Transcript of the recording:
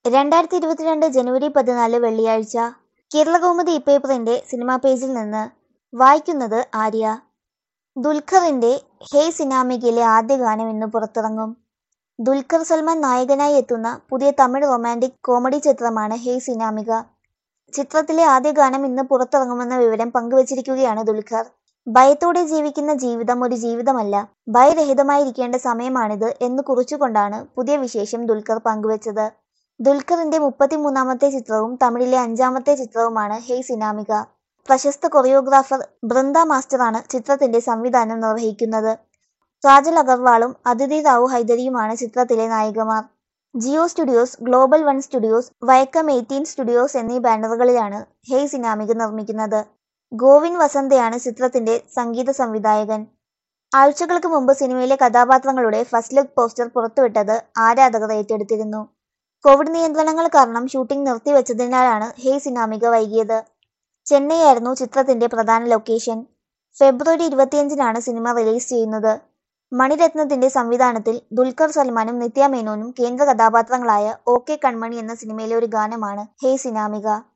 രണ്ടായിരത്തി ഇരുപത്തിരണ്ട് ജനുവരി പതിനാല് വെള്ളിയാഴ്ച കേരളകൗമുദി ഇപ്പേപ്പറിന്റെ സിനിമാ പേജിൽ നിന്ന് വായിക്കുന്നത് ആര്യ ദുൽഖറിന്റെ ഹേ സിനാമികയിലെ ആദ്യ ഗാനം ഇന്ന് പുറത്തിറങ്ങും ദുൽഖർ സൽമാൻ നായകനായി എത്തുന്ന പുതിയ തമിഴ് റൊമാൻറ്റിക് കോമഡി ചിത്രമാണ് ഹേ സിനാമിക ചിത്രത്തിലെ ആദ്യ ഗാനം ഇന്ന് പുറത്തിറങ്ങുമെന്ന വിവരം പങ്കുവച്ചിരിക്കുകയാണ് ദുൽഖർ ഭയത്തോടെ ജീവിക്കുന്ന ജീവിതം ഒരു ജീവിതമല്ല ഭയരഹിതമായിരിക്കേണ്ട സമയമാണിത് എന്ന് കുറിച്ചുകൊണ്ടാണ് പുതിയ വിശേഷം ദുൽഖർ പങ്കുവച്ചത് ദുൽഖറിന്റെ മുപ്പത്തിമൂന്നാമത്തെ ചിത്രവും തമിഴിലെ അഞ്ചാമത്തെ ചിത്രവുമാണ് ഹേ സിനാമിക പ്രശസ്ത കൊറിയോഗ്രാഫർ ബൃന്ദ മാസ്റ്ററാണ് ചിത്രത്തിന്റെ സംവിധാനം നിർവഹിക്കുന്നത് കാജൽ അഗർവാളും അതിഥി റാവു ഹൈദരിയുമാണ് ചിത്രത്തിലെ നായികമാർ Jio Studios Global One Studios Viacom Eighteen Studios എന്നീ ബാനറുകളിലാണ് ഹേ സിനാമിക നിർമ്മിക്കുന്നത് ഗോവിൻ വസന്തയാണ് ചിത്രത്തിന്റെ സംഗീത സംവിധായകൻ ആഴ്ചകൾക്ക് മുമ്പ് സിനിമയിലെ കഥാപാത്രങ്ങളുടെ ഫസ്റ്റ് ലുക്ക് പോസ്റ്റർ പുറത്തുവിട്ടത് ആരാധകർ ഏറ്റെടുത്തിരുന്നു കോവിഡ് നിയന്ത്രണങ്ങൾ കാരണം ഷൂട്ടിംഗ് നിർത്തിവെച്ചതിനാലാണ് ഹേ സിനാമിക വൈകിയത് ചെന്നൈയായിരുന്നു ചിത്രത്തിന്റെ പ്രധാന ലൊക്കേഷൻ ഫെബ്രുവരി ഇരുപത്തിയഞ്ചിനാണ് സിനിമ റിലീസ് ചെയ്യുന്നത് മണിരത്നത്തിന്റെ സംവിധാനത്തിൽ ദുൽഖർ സൽമാനും നിത്യ മേനോനും കേന്ദ്ര കഥാപാത്രങ്ങളായ ഓ കെ കൺമണി എന്ന സിനിമയിലെ ഒരു ഗാനമാണ് ഹേ സിനാമിക